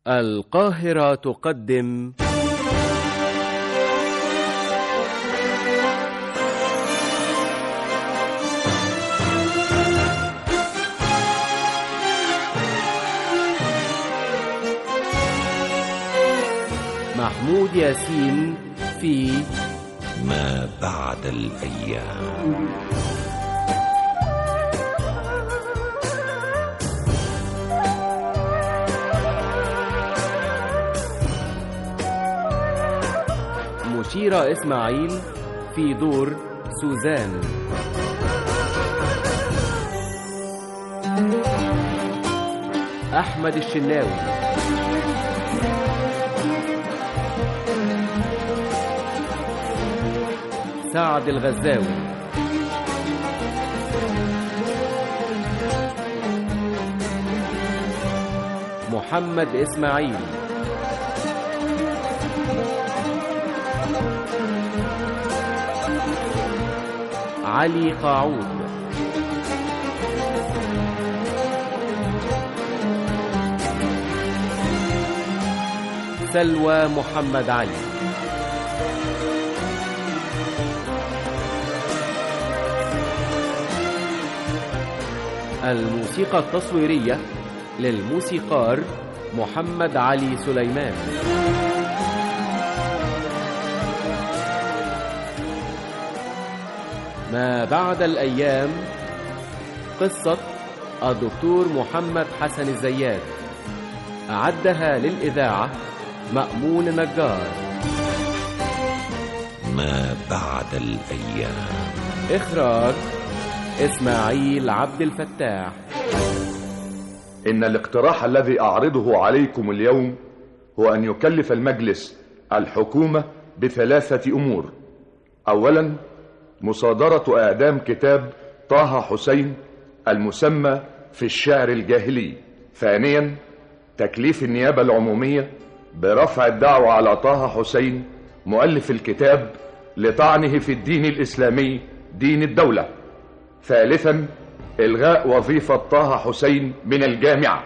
القاهرة تقدم محمود ياسين في ما بعد الأيام مشيرة إسماعيل في دور سوزان أحمد الشناوي سعد الغزاوي محمد إسماعيل علي قاعود سلوى محمد علي الموسيقى التصويرية للموسيقار محمد علي سليمان ما بعد الأيام قصة الدكتور محمد حسن الزيات أعدها للإذاعة مأمون نجار ما بعد الأيام إخراج إسماعيل عبد الفتاح إن الاقتراح الذي أعرضه عليكم اليوم هو أن يكلف المجلس الحكومة بثلاثة أمور أولا مصادرة إعدام كتاب طه حسين المسمى في الشعر الجاهلي ثانيا تكليف النيابة العمومية برفع الدعوة على طه حسين مؤلف الكتاب لطعنه في الدين الإسلامي دين الدولة ثالثا إلغاء وظيفة طه حسين من الجامعة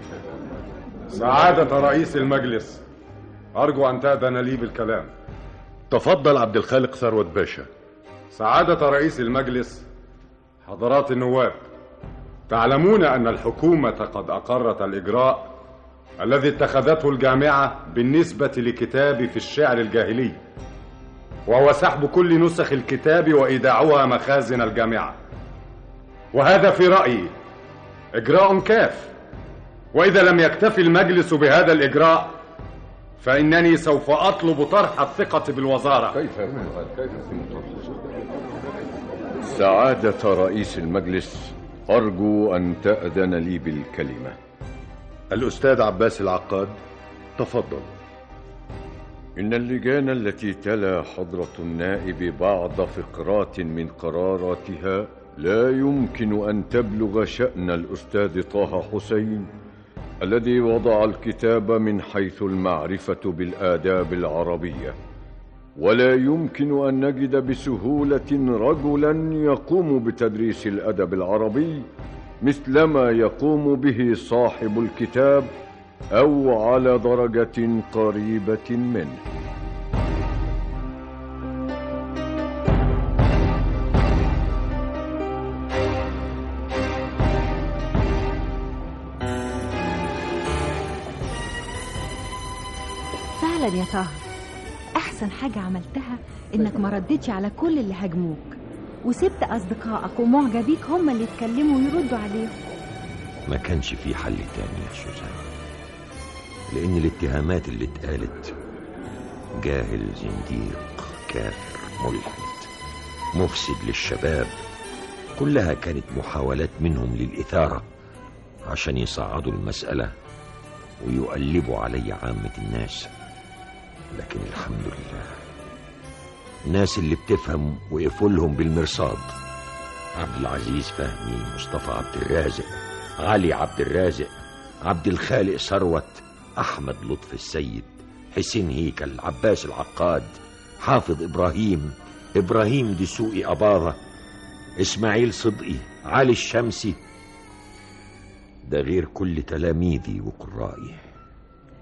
سعادة رئيس المجلس أرجو أن تأذن لي بالكلام تفضل عبد الخالق ثروت باشا سعادة رئيس المجلس حضرات النواب تعلمون أن الحكومة قد أقرت الإجراء الذي اتخذته الجامعة بالنسبة لكتابي في الشعر الجاهلي وهو سحب كل نسخ الكتاب وإيداعها مخازن الجامعة وهذا في رأيي إجراء كاف وإذا لم يكتفي المجلس بهذا الإجراء فإنني سوف أطلب طرح الثقة بالوزارة كيف سعادة رئيس المجلس أرجو أن تأذن لي بالكلمة الأستاذ عباس العقاد تفضل إن اللجان التي تلا حضرة النائب بعض فقرات من قراراتها لا يمكن أن تبلغ شأن الأستاذ طه حسين الذي وضع الكتاب من حيث المعرفة بالآداب العربية ولا يمكن أن نجد بسهولة رجلا يقوم بتدريس الأدب العربي مثلما يقوم به صاحب الكتاب أو على درجة قريبة منه فعلا يا طه احسن حاجة عملتها انك ما ردتش على كل اللي هاجموك وسبت اصدقائك ومعجبيك هم اللي يتكلموا ويردوا عليهم ما كانش في حل تاني يا سوزان لأن الاتهامات اللي اتقالت جاهل زنديق كافر ملحد مفسد للشباب كلها كانت محاولات منهم للإثارة عشان يصعدوا المسألة ويقلبوا علي عامة الناس لكن الحمد لله الناس اللي بتفهم وقفوا لهم بالمرصاد عبد العزيز فهمي مصطفى عبد الرازق علي عبد الرازق عبد الخالق ثروت احمد لطفي السيد حسين هيكل عباس العقاد حافظ ابراهيم ابراهيم دسوقي اباظه اسماعيل صدقي علي الشمسي ده غير كل تلاميذي وقرائي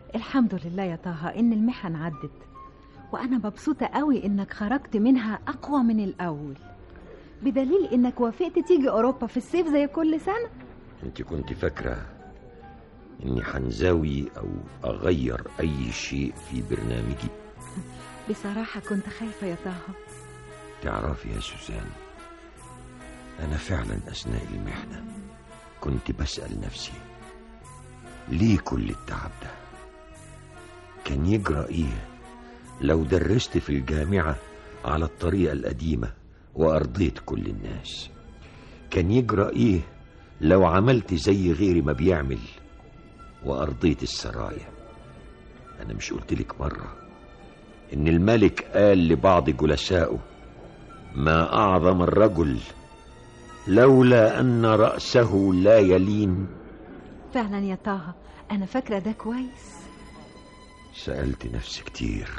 الحمد لله يا طه ان المحن عدت وانا مبسوطه قوي انك خرجت منها اقوى من الاول بدليل انك وافقت تيجي اوروبا في الصيف زي كل سنه انت كنت فاكرة اني حنزاوي او اغير اي شيء في برنامجي بصراحه كنت خايفه يا طه تعرفي يا سوزان انا فعلا اثناء المحنة كنت بسأل نفسي ليه كل التعب ده كان يجرى ايه لو درست في الجامعة على الطريقة القديمة وأرضيت كل الناس كان يجرى ايه لو عملت زي غيري ما بيعمل وأرضيت السرايا أنا مش قلتلك مرة إن الملك قال لبعض جلسائه ما أعظم الرجل لولا أن رأسه لا يلين فعلا يا طه انا فاكره ده كويس سألت نفسي كتير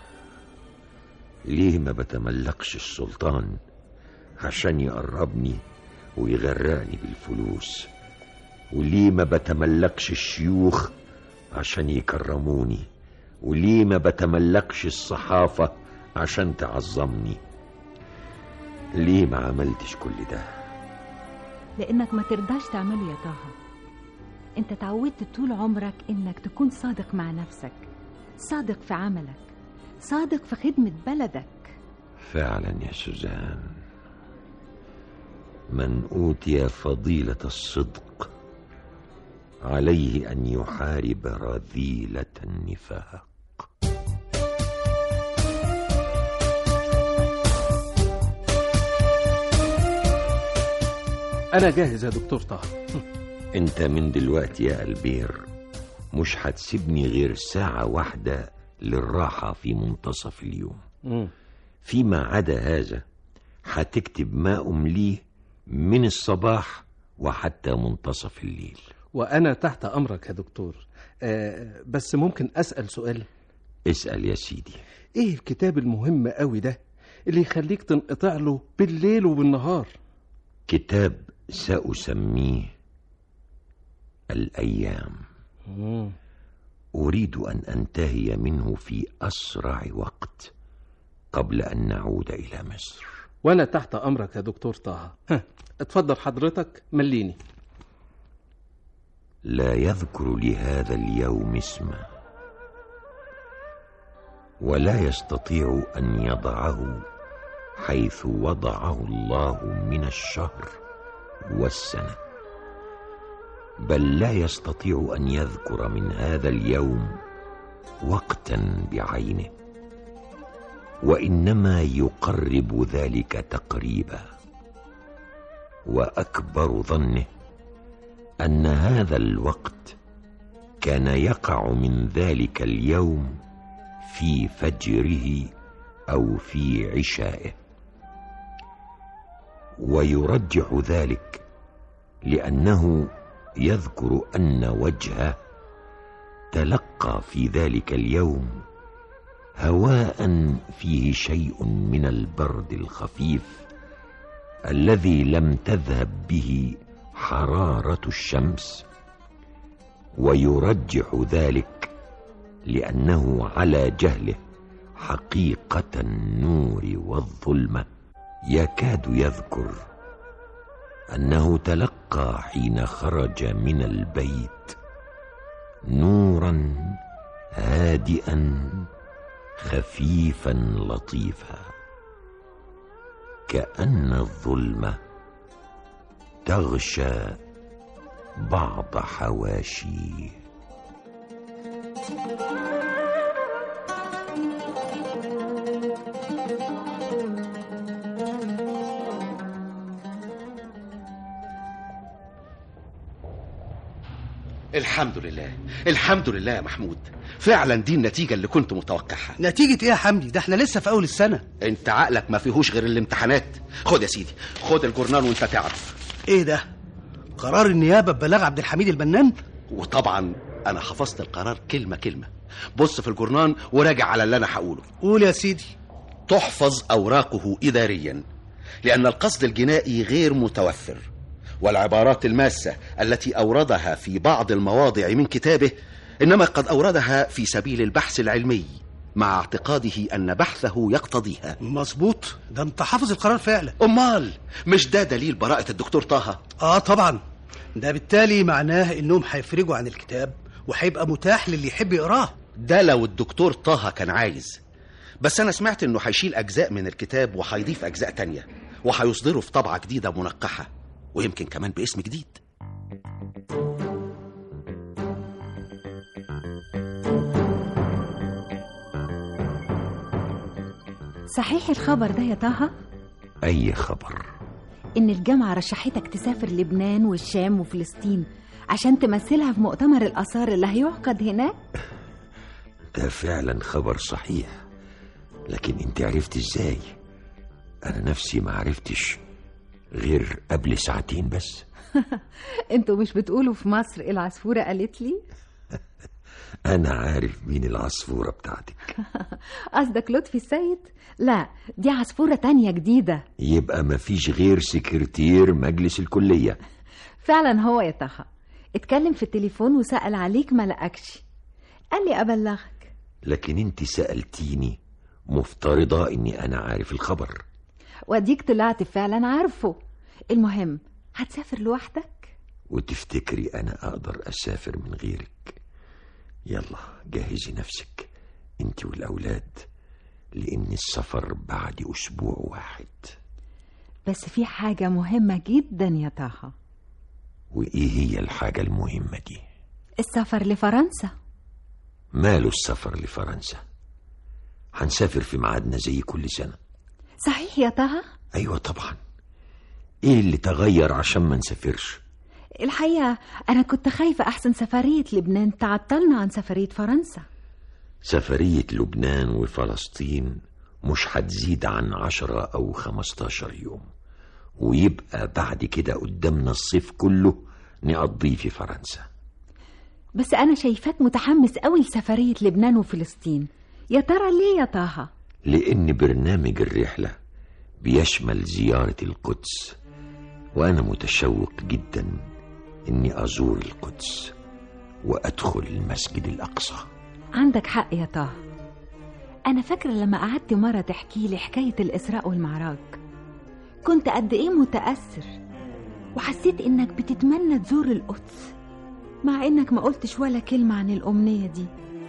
ليه ما بتملكش السلطان عشان يقربني ويغرقني بالفلوس وليه ما بتملكش الشيوخ عشان يكرموني وليه ما بتملكش الصحافة عشان تعظمني ليه ما عملتش كل ده لانك ما ترضاش تعمله يا طه انت اتعودت طول عمرك انك تكون صادق مع نفسك صادق في عملك صادق في خدمه بلدك فعلا يا سوزان من اوتي فضيله الصدق عليه ان يحارب رذيله النفاق أنا جاهز يا دكتور طه انت من دلوقتي يا البير مش هتسيبني غير ساعه واحده للراحه في منتصف اليوم مم. فيما عدا هذا هتكتب ما أمليه من الصباح وحتى منتصف الليل وأنا تحت أمرك يا دكتور آه بس ممكن أسأل سؤال اسأل يا سيدي إيه الكتاب المهم قوي ده اللي يخليك تنقطع له بالليل وبالنهار كتاب سأسميه الأيام مم. أريد أن أنتهي منه في أسرع وقت قبل أن نعود إلى مصر وأنا تحت أمرك يا دكتور طه ها، اتفضل حضرتك مليني لا يذكر لهذا اليوم اسما ولا يستطيع ان يضعه حيث وضعه الله من الشهر والسنه بل لا يستطيع ان يذكر من هذا اليوم وقتا بعينه وانما يقرب ذلك تقريبا واكبر ظنه ان هذا الوقت كان يقع من ذلك اليوم في فجره او في عشائه ويرجح ذلك لانه يذكر ان وجهه تلقى في ذلك اليوم هواء فيه شيء من البرد الخفيف الذي لم تذهب به حراره الشمس ويرجح ذلك لانه على جهله حقيقه النور والظلمه يكاد يذكر انه تلقى حين خرج من البيت نورا هادئا خفيفا لطيفا كان الظلمه تغشى بعض حواشيه الحمد لله الحمد لله يا محمود فعلا دي النتيجة اللي كنت متوقعها نتيجة ايه يا حمدي ده احنا لسه في اول السنة انت عقلك ما فيهوش غير الامتحانات خد يا سيدي خد الجورنال وانت تعرف ايه ده قرار النيابة ببلاغ عبد الحميد البنان وطبعا انا حفظت القرار كلمة كلمة بص في الجورنال وراجع على اللي انا هقوله قول يا سيدي تحفظ اوراقه اداريا لان القصد الجنائي غير متوفر والعبارات الماسة التي اوردها في بعض المواضع من كتابه إنما قد أوردها في سبيل البحث العلمي مع اعتقاده أن بحثه يقتضيها مظبوط ده انت حافظ القرار فعلا أمال مش ده دليل براءة الدكتور طه اه طبعا ده بالتالي معناه انهم هيفرجوا عن الكتاب وهيبقى متاح للي يحب يقراه ده لو الدكتور طه كان عايز بس أنا سمعت إنه هيشيل أجزاء من الكتاب وهيضيف أجزاء تانية وهيصدره في طبعة جديدة منقحة ويمكن كمان باسم جديد صحيح الخبر ده يا طه أي خبر إن الجامعة رشحتك تسافر لبنان والشام وفلسطين عشان تمثلها في مؤتمر الآثار اللي هيعقد هناك ده فعلا خبر صحيح لكن انت عرفت ازاي انا نفسي ما عرفتش غير قبل ساعتين بس انتوا مش بتقولوا في مصر العصفورة قالت لي انا عارف مين العصفورة بتاعتك قصدك لطفي السيد لا دي عصفورة تانية جديدة يبقى ما فيش غير سكرتير مجلس الكلية فعلا هو يا طه اتكلم في التليفون وسأل عليك ما لقاكش قال لي أبلغك لكن انت سألتيني مفترضة اني انا عارف الخبر واديك طلعت فعلا عارفه المهم هتسافر لوحدك وتفتكري انا اقدر اسافر من غيرك يلا جهزي نفسك انت والاولاد لان السفر بعد اسبوع واحد بس في حاجة مهمة جدا يا طه وايه هي الحاجة المهمة دي السفر لفرنسا ماله السفر لفرنسا هنسافر في ميعادنا زي كل سنة صحيح يا طه ايوه طبعا ايه اللي تغير عشان ما نسافرش الحقيقة أنا كنت خايفة أحسن سفرية لبنان تعطلنا عن سفرية فرنسا سفرية لبنان وفلسطين مش هتزيد عن عشرة أو خمستاشر يوم ويبقى بعد كده قدامنا الصيف كله نقضيه في فرنسا بس أنا شايفاك متحمس أوي لسفرية لبنان وفلسطين يا ترى ليه يا طه لأن برنامج الرحلة بيشمل زيارة القدس وأنا متشوق جدا إني أزور القدس وأدخل المسجد الأقصى عندك حق يا طه أنا فاكرة لما قعدت مرة تحكي لي حكاية الإسراء والمعراج كنت قد إيه متأثر وحسيت إنك بتتمنى تزور القدس مع إنك ما قلتش ولا كلمة عن الأمنية دي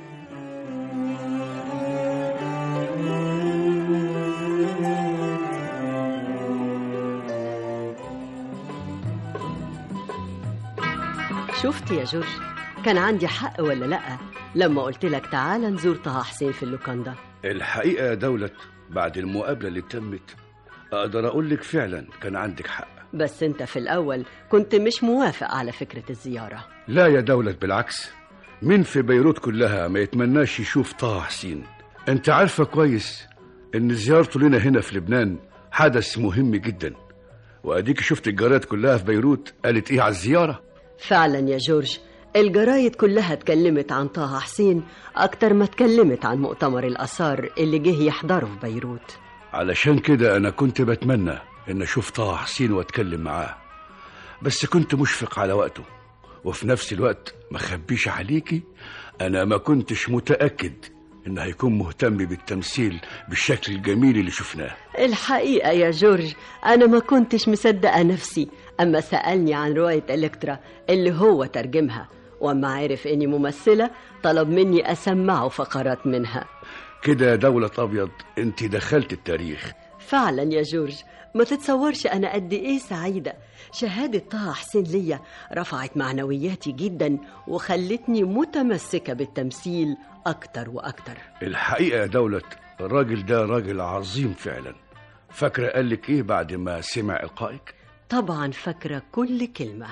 شفت يا جورج كان عندي حق ولا لأ لما قلت لك تعالى نزور طه حسين في اللوكاندا الحقيقة يا دولة بعد المقابلة اللي تمت أقدر أقول لك فعلا كان عندك حق بس انت في الأول كنت مش موافق على فكرة الزيارة لا يا دولة بالعكس مين في بيروت كلها ما يتمناش يشوف طه حسين انت عارفة كويس ان زيارته لنا هنا في لبنان حدث مهم جدا واديك شفت الجارات كلها في بيروت قالت ايه على الزيارة فعلا يا جورج الجرايد كلها اتكلمت عن طه حسين أكتر ما اتكلمت عن مؤتمر الآثار اللي جه يحضره في بيروت علشان كده أنا كنت بتمنى إن أشوف طه حسين وأتكلم معاه بس كنت مشفق على وقته وفي نفس الوقت ما خبيش عليكي أنا ما كنتش متأكد إنه هيكون مهتم بالتمثيل بالشكل الجميل اللي شفناه الحقيقة يا جورج أنا ما كنتش مصدقة نفسي أما سألني عن رواية إلكترا اللي هو ترجمها وأما عرف إني ممثلة طلب مني أسمعه فقرات منها كده يا دولة أبيض أنت دخلت التاريخ فعلا يا جورج ما تتصورش أنا قد إيه سعيدة شهادة طه حسين ليا رفعت معنوياتي جدا وخلتني متمسكة بالتمثيل أكتر وأكتر الحقيقة يا دولة الراجل ده راجل عظيم فعلا فاكرة قالك إيه بعد ما سمع إلقائك؟ طبعا فاكرة كل كلمة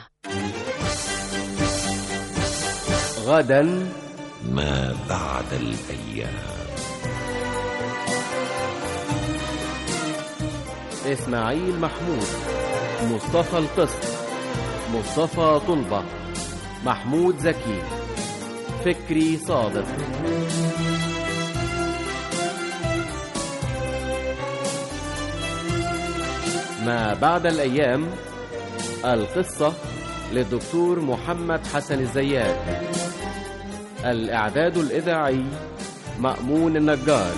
غدا ما بعد الأيام إسماعيل محمود مصطفى القسط مصطفى طلبة محمود زكي فكري صادق ما بعد الأيام القصة للدكتور محمد حسن الزيات الإعداد الإذاعي مأمون النجار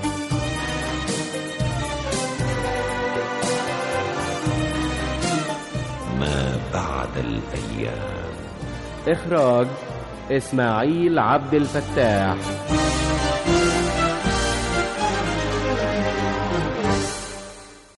ما بعد الأيام إخراج إسماعيل عبد الفتاح